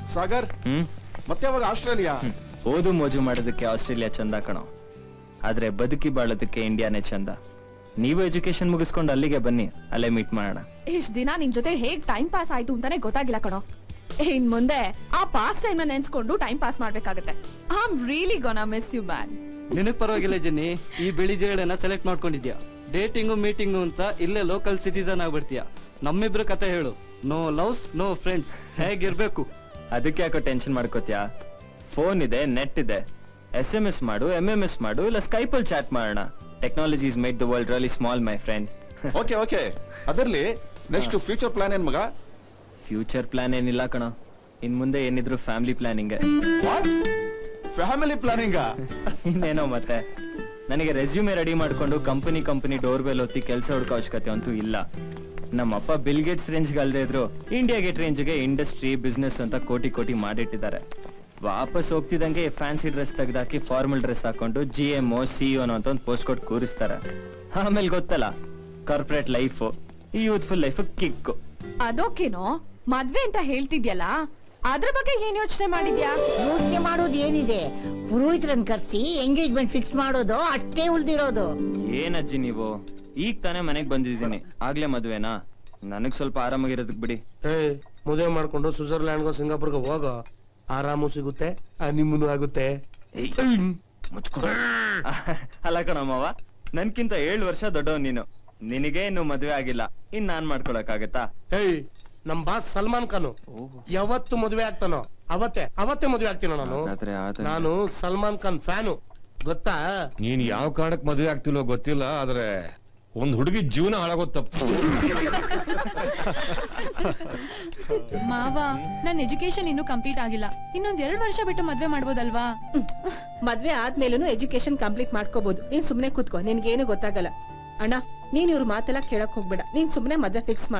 ಸಾಗರ್ ಹ್ಮ್ ಮತ್ತೆ ಯಾವಾಗ ಆಸ್ಟ್ರೇಲಿಯಾ ಹ್ಮ್. ಓದು ಮೋಜು ಮಾಡೋದಕ್ಕೆ ಆಸ್ಟ್ರೇಲಿಯಾ ಚಂದ ಕಣೋ ಆದ್ರೆ ಬದುಕಿ ಬಾಳೋದಕ್ಕೆ ಇಂಡಿಯಾನೇ ಚಂದ ನೀವು ಎಜುಕೇಶನ್ ಮುಗಿಸ್ಕೊಂಡು ಅಲ್ಲಿಗೆ ಬನ್ನಿ ಅಲ್ಲೇ ಮೀಟ್ ಮಾಡೋಣ ಇಷ್ಟ್ ದಿನ ನಿನ್ ಜೊತೆ ಹೇಗ್ ಟೈಮ್ ಪಾಸ್ ಆಯ್ತು ಅಂತಾನೆ ಗೊತ್ತಾಗಿಲ್ಲ ಕಣೋ ಇನ್ ಮುಂದೆ ಆ ಪಾಸ್ ಟೈಮ್ ನ ನೆನ್ಸ್ಕೊಂಡು ಟೈಮ್ ಪಾಸ್ ಮಾಡ್ಬೇಕಾಗತ್ತೆ I am really gonna miss you man ನಿನಗ್ ಪರವಾಗಿಲ್ಲ ಜೆನ್ನಿ ಈ ಬಿಳಿ ಜೇಡನ್ನ ಸೆಲೆಕ್ಟ್ ಮಾಡ್ಕೊಂಡಿದ್ಯಾ ಡೇಟಿಂಗು ಮೀಟಿಂಗು ಅಂತ ಇಲ್ಲೇ ಲೋಕಲ್ ಸಿಟಿಸನ್ ಆಗ್ಬಿಡ್ತೀಯ ನಮ್ಮಿಬ್ರ ಕತೆ ಹೇಳು ನೋ ಲವ್ಸ್ ನೋ ಫ್ರೆಂಡ್ಸ್ ಹೇಗಿರ್ಬೇಕು ಅದಕ್ಕೆ ಯಾಕೋ ಟೆನ್ಷನ್ ಮಾಡ್ಕೋತ್ಯಾ ಫೋನ್ ಇದೆ ನೆಟ್ ಇದೆ ಎಸ್ ಎಂ ಎಸ್ ಮಾಡು ಎಂ ಎಂ ಎಸ್ ಮಾಡು ಇಲ್ಲ ಸ್ಕೈಪಲ್ ಚಾಟ್ ಮಾಡೋಣ technology is made the world really small my friend okay okay ಅದರಲ್ಲಿ ನೆಕ್ಸ್ಟ್ ಫ್ಯೂಚರ್ ಪ್ಲಾನ್ ಏನ್ ಮಗ ಫ್ಯೂಚರ್ ಪ್ಲಾನ್ ಏನಿಲ್ಲ ಕಣೋ ಇನ್ ಮುಂದೆ ಏನಿದ್ರು ಫ್ಯಾಮಿಲಿ ಪ್ಲಾನಿಂಗ್ ಫ್ಯಾಮಿಲಿ ಪ್ಲಾನಿಂಗ್ ಇನ್ನೇನೋ ಮತ್ತೆ ನನಗೆ ರೆಸ್ಯೂಮೆ ರೆಡಿ ಮಾಡ್ಕೊಂಡು ಕಂಪನಿ ಕಂಪನಿ ಡೋರ್ ಬೆಲ್ ಒತ್ತಿ ಕೆಲಸ ಹುಡುಕೋ ಅವಶ್ಯಕತೆ ಅಂತೂ ಇಲ್ಲ ನಮ್ಮಪ್ಪ ಬಿಲ್ ಗೇಟ್ಸ್ ರೇಂಜ್ ಅಲ್ದೇ ಇದ್ರು ಇಂಡಿಯಾ ಗೇಟ್ ರೇಂಜ್ಗೆ ಇಂಡಸ್ಟ್ರಿ ಬಿಸ್ನೆಸ್ ಅಂತ ಕೋಟಿ ಕೋಟಿ ಮಾಡಿಟ್ಟಿದ್ದಾರೆ ವಾಪಸ್ ಹೋಗ್ತಿದ್ದಂಗೆ ಫ್ಯಾನ್ಸಿ ಡ್ರೆಸ್ ತೆಗ್ದಾಕಿ ಫಾರ್ಮಲ್ ಡ್ರೆಸ್ ಹಾಕೊಂಡು ಜಿ ಎಮ್ ಒ ಸಿ ಅಂತ ಒಂದು ಪೋಸ್ಟ್ ಕೊಟ್ಟು ಕೂರಿಸ್ತಾರೆ ಆಮೇಲೆ ಗೊತ್ತಲ್ಲ ಕಾರ್ಪೊರೇಟ್ ಲೈಫ್ ಈ ಯೂತ್ಫುಲ್ ಲೈಫ್ ಕಿಕ್ಕು ಅದೋಕೇನೋ ಮದ್ವೆ ಅಂತ ಹೇಳ್ತಿದ್ಯಲ್ಲ ಅದ್ರ ಬಗ್ಗೆ ಏನ್ ಯೋಚನೆ ಮಾಡಿದ್ಯಾ ಯೋಚನೆ ಮಾಡೋದು ಏನಿದೆ ಪುರೋಹಿತರನ್ನ ಕರ್ಸಿ ಎಂಗೇಜ್ಮೆಂಟ್ ಫಿಕ್ಸ್ ಮಾಡೋದು ಅಷ್ಟೇ ಉಳ್ದಿರೋದು ಏನಜ್ಜಿ ನೀವು ಈಗ ತಾನೇ ಮನೆಗ್ ಬಂದಿದ್ದೀನಿ ಆಗ್ಲೇ ಮದ್ವೆನಾ ನನಗ್ ಸ್ವಲ್ಪ ಆರಾಮಾಗಿರೋದಕ್ ಬಿಡಿ ಏ ಮದುವೆ ಮಾಡ್ಕೊಂಡು ಸ್ವಿಟ್ಜರ್ಲ್ಯಾಂಡ್ಗೋ ಸಿಂಗಾಪುರ್ಗೋ ಹೋಗೋ ಆರಾಮು ಸಿಗುತ್ತೆ ನಿಮ್ಮನು ಆಗುತ್ತೆ ಅಲ್ಲ ಕಣಮ್ಮವ ನನ್ಕಿಂತ ಏಳು ವರ್ಷ ದೊಡ್ಡವ್ ನೀನು ನಿನಗೆ ಇನ್ನು ಮದ್ವೆ ಆಗಿಲ್ಲ ಇನ್ ನಾನ್ ಮಾಡ್ಕೊಳಕ್ಕಾಗತ್ತಾ ಏಯ್ ನಮ್ ಬಾಸ್ ಸಲ್ಮಾನ್ ಖಾನ್ ಯಾವತ್ತು ಮದುವೆ ಆಗ್ತಾನೋ ಅವತ್ತೇ ಅವತ್ತೇ ಮದುವೆ ಆಗ್ತೀನೋ ನಾನು ಹಾಗಾದ್ರೆ ಆದ್ರೆ- ನಾನು ಸಲ್ಮಾನ್ ಖಾನ್ ಫ್ಯಾನು ಗೊತ್ತಾ ನೀನ್ ಯಾವ ಕಾರಣಕ್ ಮದುವೆ ಆಗ್ತಿಲ್ಲೋ ಗೊತ್ತಿಲ್ಲ ಆದ್ರೆ ಒಂದ್ ಹುಡುಗಿ ಜೀವನ ಹಾಳಾಗೋದ್ ತಪ್ಪು ಮಾವ ನನ್ ಎಜುಕೇಶನ್ ಇನ್ನೂ ಕಂಪ್ಲೀಟ್ ಆಗಿಲ್ಲ ಇನ್ನೊಂದ್ ಎರಡ್ ವರ್ಷ ಬಿಟ್ಟು ಮದ್ವೆ ಮಾಡ್ಬೋದಲ್ವಾ ಮದ್ವೆ ಆದ್ಮೇಲೂ ಎಜುಕೇಶನ್ ಕಂಪ್ಲೀಟ್ ಮಾಡ್ಕೋಬಹುದು ನೀನ್ ಸುಮ್ನೆ ಕೂತ್ಕೋ ನಿನ್ಗೇನು ಗೊತ್ತಾಗಲ್ಲ ಅಣ್ಣ ನೀನ್ ಇವ್ರ ಮಾತೆಲ್ಲ ಕೇಳಕ್ ಹೋಗ್ಬೇಡ ನೀನ್ ಸುಮ್ನೆ ಮದ್ವೆ ಫಿಕ್ಸ್ ಮಾಡಿ